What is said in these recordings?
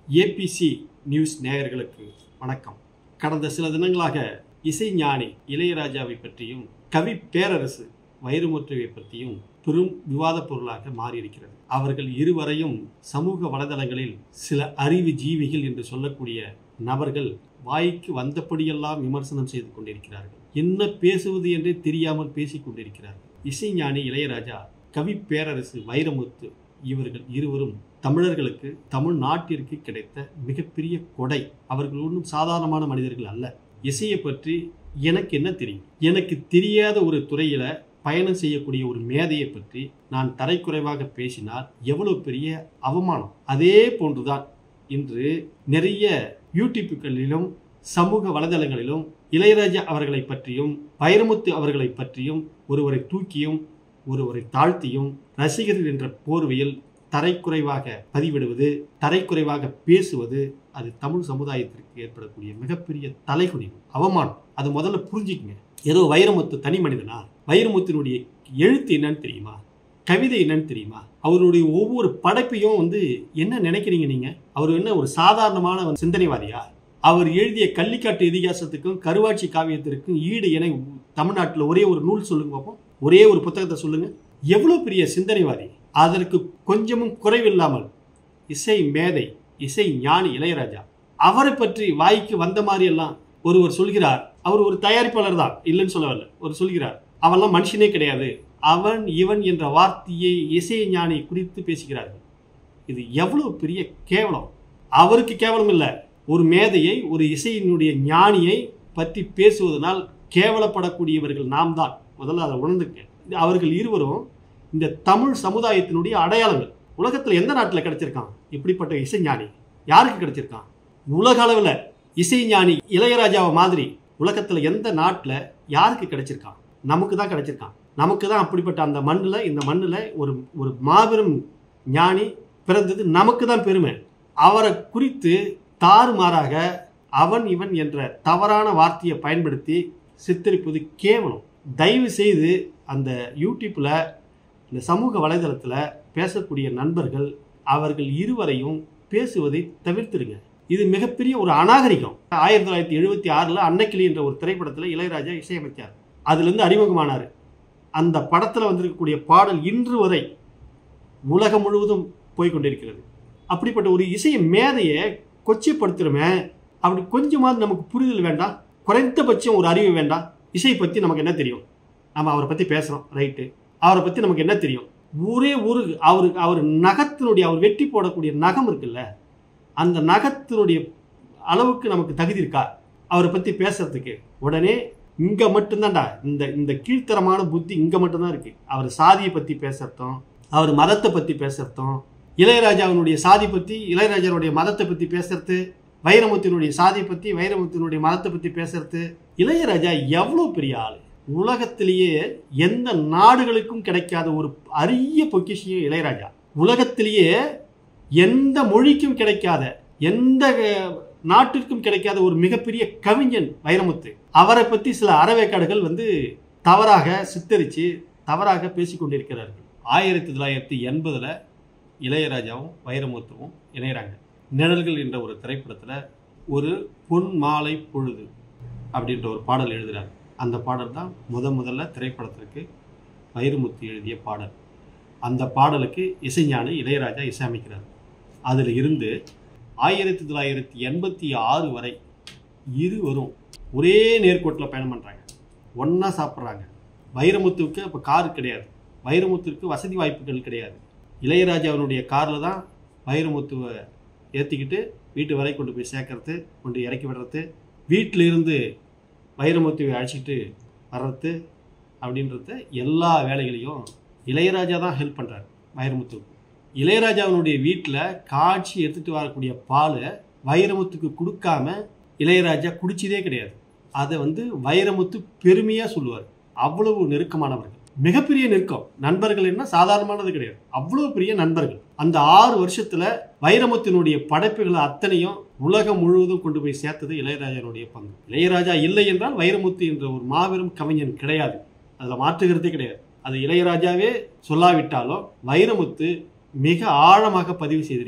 ABC news நேயர்களுக்கு வணக்கம் கடந்த சில தினங்களாக இசைஞானி இளையராஜாவை பற்றியும் கவி பேரரசு வைரமுத்துவை பற்றியும் பெரும் விவாதப் பொருளாக மாறியிருக்கிறது அவர்கள் இருவரையும் சமூக வலைதளங்களில் சில அறிவு ஜீவிகள் என்று சொல்லக்கூடிய நபர்கள் வாய்க்கு வந்தபடியெல்லாம் விமர்சனம் செய்து கொண்டிருக்கிறார்கள் என்ன பேசுவது என்றே தெரியாமல் பேசிக் கொண்டிருக்கிறார்கள் இசைஞானி இளையராஜா கவி பேரரசு வைரமுத்து இவர்கள் இருவரும் தமிழர்களுக்கு தமிழ்நாட்டிற்கு கிடைத்த மிகப்பெரிய கொடை அவர்கள் ஒன்றும் சாதாரணமான மனிதர்கள் அல்ல இசையை பற்றி எனக்கு என்ன தெரியும் எனக்கு தெரியாத ஒரு துறையில பயணம் செய்யக்கூடிய ஒரு மேதையை பற்றி நான் தரைக்குறைவாக பேசினால் எவ்வளவு பெரிய அவமானம் அதே போன்றுதான் இன்று நிறைய யூடியூப்புகளிலும் சமூக வலைதளங்களிலும் இளையராஜா அவர்களை பற்றியும் வைரமுத்து அவர்களை பற்றியும் ஒருவரை தூக்கியும் ஒருவரை தாழ்த்தியும் ரசிகர்கள் என்ற போர்வையில் தரைக்குறைவாக பதிவிடுவது தரைக்குறைவாக பேசுவது அது தமிழ் சமுதாயத்திற்கு ஏற்படக்கூடிய மிகப்பெரிய தலைகுனிவு அவமானம் அது முதல்ல புரிஞ்சுக்குங்க ஏதோ வைரமுத்து தனி மனிதனா வைரமுத்தினுடைய எழுத்து என்னன்னு தெரியுமா கவிதை என்னன்னு தெரியுமா அவருடைய ஒவ்வொரு படைப்பையும் வந்து என்ன நினைக்கிறீங்க நீங்க அவர் என்ன ஒரு சாதாரணமான ஒரு சிந்தனைவாதியா அவர் எழுதிய கள்ளிக்காட்டு இதிகாசத்துக்கும் கருவாட்சி காவியத்திற்கும் ஈடு என தமிழ்நாட்டில் ஒரே ஒரு நூல் சொல்லுங்க பார்ப்போம் ஒரே ஒரு புத்தகத்தை சொல்லுங்க எவ்வளவு பெரிய சிந்தனைவாதி அதற்கு கொஞ்சமும் குறைவில்லாமல் இசை மேதை இசை ஞானி இளையராஜா அவரை பற்றி வாய்க்கு வந்த மாதிரி எல்லாம் ஒருவர் சொல்கிறார் அவர் ஒரு தயாரிப்பாளர் தான் இல்லைன்னு சொல்ல வரல ஒரு சொல்கிறார் அவன்லாம் மனுஷனே கிடையாது அவன் இவன் என்ற வார்த்தையை இசை ஞானி குறித்து பேசுகிறார்கள் இது எவ்வளவு பெரிய கேவலம் அவருக்கு கேவலம் இல்லை ஒரு மேதையை ஒரு இசையினுடைய ஞானியை பற்றி பேசுவதனால் கேவலப்படக்கூடியவர்கள் நாம் தான் முதல்ல அதை உணர்ந்துக்க அவர்கள் இருவரும் இந்த தமிழ் சமுதாயத்தினுடைய அடையாளங்கள் உலகத்தில் எந்த நாட்டில் கிடைச்சிருக்கான் இப்படிப்பட்ட இசைஞானி யாருக்கு கிடைச்சிருக்கான் உலக அளவில் இசைஞானி இளையராஜாவை மாதிரி உலகத்தில் எந்த நாட்டில் யாருக்கு கிடைச்சிருக்கான் நமக்கு தான் கிடைச்சிருக்கான் நமக்கு தான் அப்படிப்பட்ட அந்த மண்ணில் இந்த மண்ணில் ஒரு ஒரு மாபெரும் ஞானி பிறந்தது நமக்கு தான் பெருமை அவரை குறித்து தாறுமாறாக அவன் இவன் என்ற தவறான வார்த்தையை பயன்படுத்தி சித்தரிப்பது கேவலம் தயவு செய்து அந்த யூடியூப்பில் இந்த சமூக வலைதளத்தில் பேசக்கூடிய நண்பர்கள் அவர்கள் இருவரையும் பேசுவதை தவிர்த்துருங்க இது மிகப்பெரிய ஒரு அநாகரிகம் ஆயிரத்தி தொள்ளாயிரத்தி எழுபத்தி ஆறில் அன்னைக்கிளி என்ற ஒரு திரைப்படத்தில் இளையராஜா இசையமைத்தார் அதுலேருந்து அறிமுகமானார் அந்த படத்தில் வந்திருக்கக்கூடிய பாடல் இன்று வரை உலகம் முழுவதும் போய்கொண்டிருக்கிறது அப்படிப்பட்ட ஒரு இசை மேதையை கொச்சைப்படுத்துகிறோமே அப்படி கொஞ்சமாவது நமக்கு புரிதல் வேண்டாம் குறைந்தபட்சம் ஒரு அறிவு வேண்டாம் இசை பற்றி நமக்கு என்ன தெரியும் நம்ம அவரை பற்றி பேசுகிறோம் ரைட்டு அவரை பற்றி நமக்கு என்ன தெரியும் ஒரே ஒரு அவர் அவர் நகத்தினுடைய அவர் வெட்டி போடக்கூடிய நகம் இருக்குல்ல அந்த நகத்தினுடைய அளவுக்கு நமக்கு தகுதி இருக்கா அவரை பற்றி பேசுறதுக்கு உடனே இங்கே மட்டும்தான்டா இந்த இந்த கீழ்த்தரமான புத்தி இங்கே மட்டும்தான் இருக்குது அவர் சாதியை பற்றி பேசுறதும் அவர் மதத்தை பற்றி பேசுறதும் இளையராஜாவினுடைய சாதி பற்றி இளையராஜாவுடைய மதத்தை பற்றி பேசுறது வைரமுத்தினுடைய சாதி பற்றி வைரமுத்தினுடைய மதத்தை பற்றி பேசுறது இளையராஜா எவ்வளோ பெரிய ஆள் உலகத்திலேயே எந்த நாடுகளுக்கும் கிடைக்காத ஒரு அரிய பொக்கிஷியம் இளையராஜா உலகத்திலேயே எந்த மொழிக்கும் கிடைக்காத எந்த நாட்டிற்கும் கிடைக்காத ஒரு மிகப்பெரிய கவிஞன் வைரமுத்து அவரை பற்றி சில அறவேக்காடுகள் வந்து தவறாக சித்தரித்து தவறாக பேசிக்கொண்டிருக்கிறார்கள் ஆயிரத்தி தொள்ளாயிரத்தி எண்பதில் இளையராஜாவும் வைரமுத்துவும் இணைகிறாங்க நிழல்கள் என்ற ஒரு திரைப்படத்தில் ஒரு பொன் மாலை பொழுது அப்படின்ற ஒரு பாடல் எழுதுகிறார் அந்த பாடல் தான் முத முதல்ல திரைப்படத்திற்கு வைரமுத்து எழுதிய பாடல் அந்த பாடலுக்கு இசைஞானி இளையராஜா இசையமைக்கிறார் அதில் இருந்து ஆயிரத்தி தொள்ளாயிரத்தி எண்பத்தி ஆறு வரை இருவரும் ஒரே நேர்கோட்டில் பயணம் பண்ணுறாங்க ஒன்றா சாப்பிட்றாங்க வைரமுத்துவுக்கு அப்போ கார் கிடையாது வைரமுத்துவுக்கு வசதி வாய்ப்புகள் கிடையாது இளையராஜாவினுடைய காரில் தான் வைரமுத்துவை ஏற்றிக்கிட்டு வீட்டு வரை கொண்டு போய் சேர்க்கறது கொண்டு இறக்கி விடுறது வீட்டில் இருந்து வைரமுத்துவை அழைச்சிட்டு வர்றது அப்படின்றத எல்லா வேலைகளையும் இளையராஜா தான் ஹெல்ப் பண்ணுறாரு வைரமுத்துவுக்கு இளையராஜாவினுடைய வீட்டில் காய்ச்சி எடுத்துகிட்டு வரக்கூடிய பாலை வைரமுத்துக்கு கொடுக்காம இளையராஜா குடிச்சதே கிடையாது அதை வந்து வைரமுத்து பெருமையாக சொல்லுவார் அவ்வளவு நெருக்கமானவர்கள் மிகப்பெரிய நெருக்கம் நண்பர்கள் என்ன சாதாரணமானது கிடையாது அவ்வளவு பெரிய நண்பர்கள் அந்த ஆறு வருஷத்துல வைரமுத்தினுடைய படைப்புகளை அத்தனையும் உலகம் முழுவதும் கொண்டு போய் சேர்த்தது இளையராஜாவுடைய பங்கு இளையராஜா இல்லை என்றால் வைரமுத்து என்ற ஒரு மாபெரும் கவிஞன் கிடையாது அதில் மாற்றுகிறதே கிடையாது அது இளையராஜாவே சொல்லாவிட்டாலும் வைரமுத்து மிக ஆழமாக பதிவு செய்திருக்கிறார்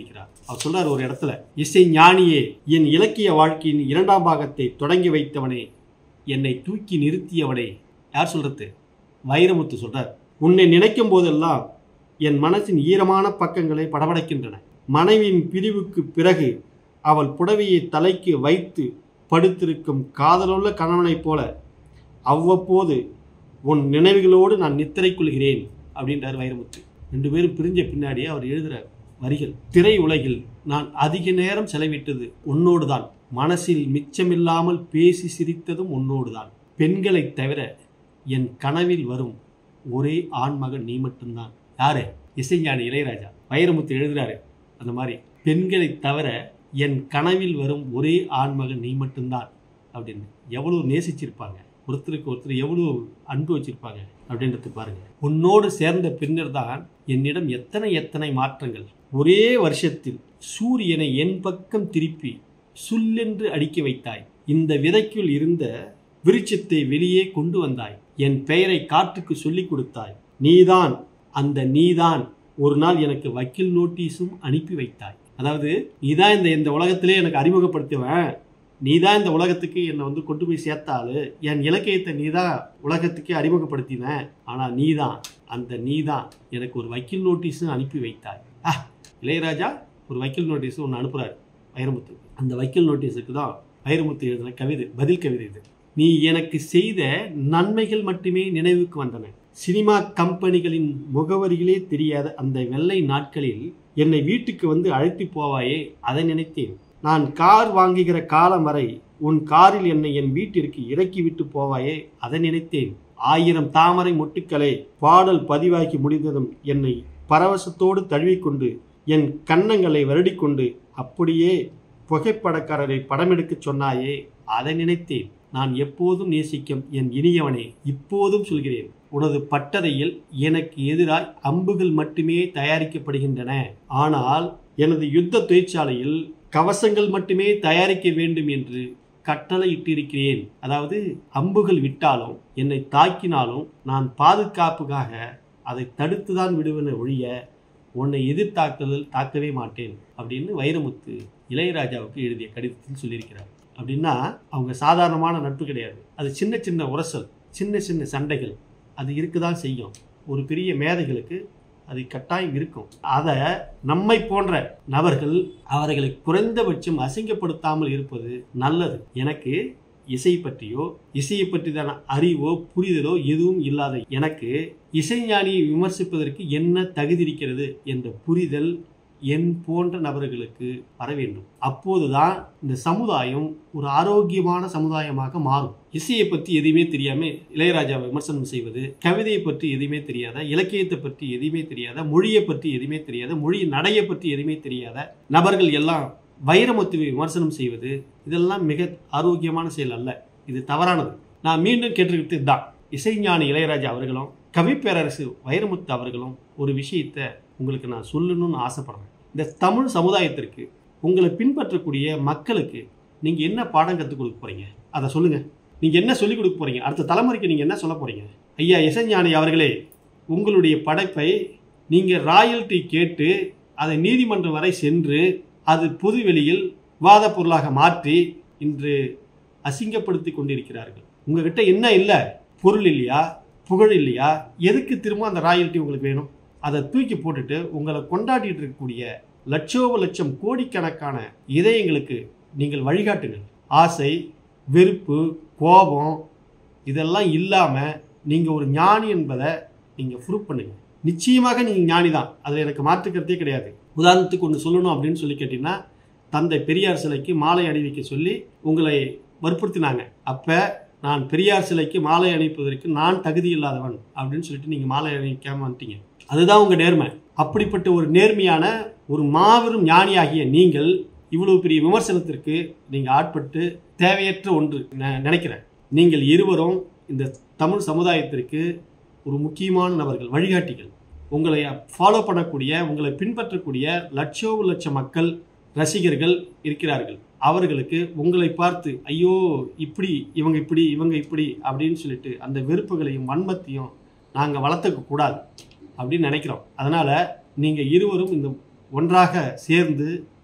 அவர் சொல்றார் ஒரு இடத்துல இசை ஞானியே என் இலக்கிய வாழ்க்கையின் இரண்டாம் பாகத்தை தொடங்கி வைத்தவனே என்னை தூக்கி நிறுத்தியவனே யார் சொல்றது வைரமுத்து சொல்றார் உன்னை நினைக்கும் போதெல்லாம் என் மனசின் ஈரமான பக்கங்களை படபடக்கின்றன மனைவியின் பிரிவுக்கு பிறகு அவள் புடவையை தலைக்கு வைத்து படுத்திருக்கும் காதலுள்ள கணவனைப் போல அவ்வப்போது உன் நினைவுகளோடு நான் நித்திரை கொள்கிறேன் அப்படின்றார் வைரமுத்து ரெண்டு பேரும் பிரிஞ்ச பின்னாடி அவர் எழுதுறார் வரிகள் திரை உலகில் நான் அதிக நேரம் செலவிட்டது உன்னோடுதான் மனசில் மிச்சமில்லாமல் பேசி சிரித்ததும் உன்னோடுதான் பெண்களைத் தவிர என் கனவில் வரும் ஒரே ஆண்மகன் நீ மட்டும்தான் யாரு இசைஞானி இளையராஜா வைரமுத்து எழுதுறாரு அந்த மாதிரி பெண்களைத் தவிர என் கனவில் வரும் ஒரே ஆண்மகன் நீ மட்டும்தான் அப்படின்னு எவ்வளவு நேசிச்சிருப்பாங்க ஒருத்தருக்கு ஒருத்தர் எவ்வளவு அன்பு வச்சிருப்பாங்க அப்படின்றது பாருங்க உன்னோடு சேர்ந்த பின்னர் தான் என்னிடம் எத்தனை எத்தனை மாற்றங்கள் ஒரே வருஷத்தில் சூரியனை என் பக்கம் திருப்பி சுல்லென்று அடிக்க வைத்தாய் இந்த விதைக்குள் இருந்த விருட்சத்தை வெளியே கொண்டு வந்தாய் என் பெயரை காற்றுக்கு சொல்லிக் கொடுத்தாய் நீதான் அந்த நீதான் ஒரு நாள் எனக்கு வக்கீல் நோட்டீஸும் அனுப்பி வைத்தாய் அதாவது நீதான் இந்த இந்த உலகத்திலே எனக்கு அறிமுகப்படுத்துவேன் நீதான் இந்த உலகத்துக்கு என்னை வந்து கொண்டு போய் சேர்த்தாலு என் இலக்கியத்தை நீதான் உலகத்துக்கே அறிமுகப்படுத்தின ஆனால் நீதான் அந்த நீதான் எனக்கு ஒரு வக்கீல் நோட்டீஸும் அனுப்பி வைத்தாய் ஆ இளையராஜா ஒரு வக்கீல் நோட்டீஸ் ஒன்று அனுப்புகிறார் வைரமுத்து அந்த வக்கீல் நோட்டீஸுக்கு தான் வைரமுத்து எழுதின கவிதை பதில் கவிதை இது நீ எனக்கு செய்த நன்மைகள் மட்டுமே நினைவுக்கு வந்தன சினிமா கம்பெனிகளின் முகவரிகளே தெரியாத அந்த வெள்ளை நாட்களில் என்னை வீட்டுக்கு வந்து அழைத்து போவாயே அதை நினைத்தேன் நான் கார் வாங்குகிற காலம் வரை உன் காரில் என்னை என் வீட்டிற்கு இறக்கி விட்டு போவாயே அதை நினைத்தேன் ஆயிரம் தாமரை மொட்டுக்களை பாடல் பதிவாக்கி முடிந்ததும் என்னை பரவசத்தோடு தழுவிக்கொண்டு என் கன்னங்களை வருடிக்கொண்டு அப்படியே புகைப்படக்காரரை படமெடுக்கச் சொன்னாயே அதை நினைத்தேன் நான் எப்போதும் நேசிக்கும் என் இனியவனே இப்போதும் சொல்கிறேன் உனது பட்டறையில் எனக்கு எதிராய் அம்புகள் மட்டுமே தயாரிக்கப்படுகின்றன ஆனால் எனது யுத்த தொழிற்சாலையில் கவசங்கள் மட்டுமே தயாரிக்க வேண்டும் என்று கட்டளையிட்டிருக்கிறேன் அதாவது அம்புகள் விட்டாலும் என்னை தாக்கினாலும் நான் பாதுகாப்புக்காக அதை தடுத்துதான் விடுவேன ஒழிய உன்னை எதிர்த்தாக்குதல் தாக்கவே மாட்டேன் அப்படின்னு வைரமுத்து இளையராஜாவுக்கு எழுதிய கடிதத்தில் சொல்லியிருக்கிறார் அப்படின்னா அவங்க சாதாரணமான நட்பு கிடையாது அது சின்ன சின்ன உரசல் சின்ன சின்ன சண்டைகள் அது இருக்குதான் செய்யும் ஒரு பெரிய மேதைகளுக்கு அது கட்டாயம் இருக்கும் அதை நம்மை போன்ற நபர்கள் அவர்களை குறைந்தபட்சம் அசிங்கப்படுத்தாமல் இருப்பது நல்லது எனக்கு இசை பற்றியோ இசையை பற்றிதான அறிவோ புரிதலோ எதுவும் இல்லாத எனக்கு இசைஞானியை விமர்சிப்பதற்கு என்ன தகுதி இருக்கிறது என்ற புரிதல் என் போன்ற நபர்களுக்கு வர வேண்டும் அப்போதுதான் இந்த சமுதாயம் ஒரு ஆரோக்கியமான சமுதாயமாக மாறும் இசையை பற்றி எதுவுமே தெரியாம இளையராஜாவை விமர்சனம் செய்வது கவிதையை பற்றி எதுவுமே தெரியாத இலக்கியத்தை பற்றி எதுவுமே தெரியாத மொழியை பற்றி எதுவுமே தெரியாத மொழி நடையை பற்றி எதுவுமே தெரியாத நபர்கள் எல்லாம் வைரமுத்துவை விமர்சனம் செய்வது இதெல்லாம் மிக ஆரோக்கியமான செயல் அல்ல இது தவறானது நான் மீண்டும் கேட்டிருக்கிறது தான் இசைஞானி இளையராஜா அவர்களும் கவிப்பேரரசு வைரமுத்து அவர்களும் ஒரு விஷயத்தை உங்களுக்கு நான் சொல்லணும்னு ஆசைப்படுறேன் இந்த தமிழ் சமுதாயத்திற்கு உங்களை பின்பற்றக்கூடிய மக்களுக்கு நீங்கள் என்ன பாடம் கற்றுக் கொடுக்க போகிறீங்க அதை சொல்லுங்கள் நீங்கள் என்ன சொல்லிக் கொடுக்க போகிறீங்க அடுத்த தலைமுறைக்கு நீங்கள் என்ன சொல்ல போகிறீங்க ஐயா இசைஞானி அவர்களே உங்களுடைய படைப்பை நீங்கள் ராயல்ட்டி கேட்டு அதை நீதிமன்றம் வரை சென்று அது பொதுவெளியில் விவாத பொருளாக மாற்றி இன்று அசிங்கப்படுத்தி கொண்டிருக்கிறார்கள் உங்ககிட்ட என்ன இல்லை பொருள் இல்லையா புகழ் இல்லையா எதுக்கு திரும்ப அந்த ராயல்ட்டி உங்களுக்கு வேணும் அதை தூக்கி போட்டுட்டு உங்களை கொண்டாடிட்டு இருக்கக்கூடிய லட்சோப லட்சம் கோடிக்கணக்கான இதயங்களுக்கு நீங்கள் வழிகாட்டுங்கள் ஆசை வெறுப்பு கோபம் இதெல்லாம் இல்லாமல் நீங்கள் ஒரு ஞானி என்பதை நீங்கள் ப்ரூவ் பண்ணுங்க நிச்சயமாக நீங்கள் ஞானி தான் அதில் எனக்கு மாற்றுக்கிறதே கிடையாது உதாரணத்துக்கு ஒன்று சொல்லணும் அப்படின்னு சொல்லி கேட்டிங்கன்னா தந்தை பெரியார் சிலைக்கு மாலை அணிவிக்க சொல்லி உங்களை வற்புறுத்தினாங்க அப்போ நான் பெரியார் சிலைக்கு மாலை அணிப்பதற்கு நான் தகுதி இல்லாதவன் அப்படின்னு சொல்லிட்டு நீங்கள் மாலை அணிவிக்காம வந்துட்டீங்க அதுதான் உங்கள் நேர்மை அப்படிப்பட்ட ஒரு நேர்மையான ஒரு மாபெரும் ஞானியாகிய நீங்கள் இவ்வளவு பெரிய விமர்சனத்திற்கு நீங்கள் ஆட்பட்டு தேவையற்ற ஒன்று ந- நினைக்கிறேன் நீங்கள் இருவரும் இந்த தமிழ் சமுதாயத்திற்கு ஒரு முக்கியமான நபர்கள் வழிகாட்டிகள் உங்களை ஃபாலோ பண்ணக்கூடிய உங்களை பின்பற்றக்கூடிய லட்சோப லட்ச மக்கள் ரசிகர்கள் இருக்கிறார்கள் அவர்களுக்கு உங்களை பார்த்து ஐயோ இப்படி இவங்க இப்படி இவங்க இப்படி அப்படின்னு சொல்லிட்டு அந்த வெறுப்புகளையும் வன்மத்தையும் நாங்கள் வளர்த்துக்க கூடாது அப்படின்னு நினைக்கிறோம் அதனால் நீங்கள் இருவரும் இந்த ஒன்றாக சேர்ந்து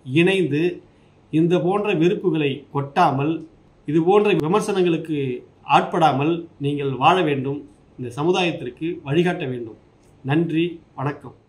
இணைந்து இந்த போன்ற வெறுப்புகளை கொட்டாமல் இது போன்ற விமர்சனங்களுக்கு ஆட்படாமல் நீங்கள் வாழ வேண்டும் இந்த சமுதாயத்திற்கு வழிகாட்ட வேண்டும் நன்றி வணக்கம்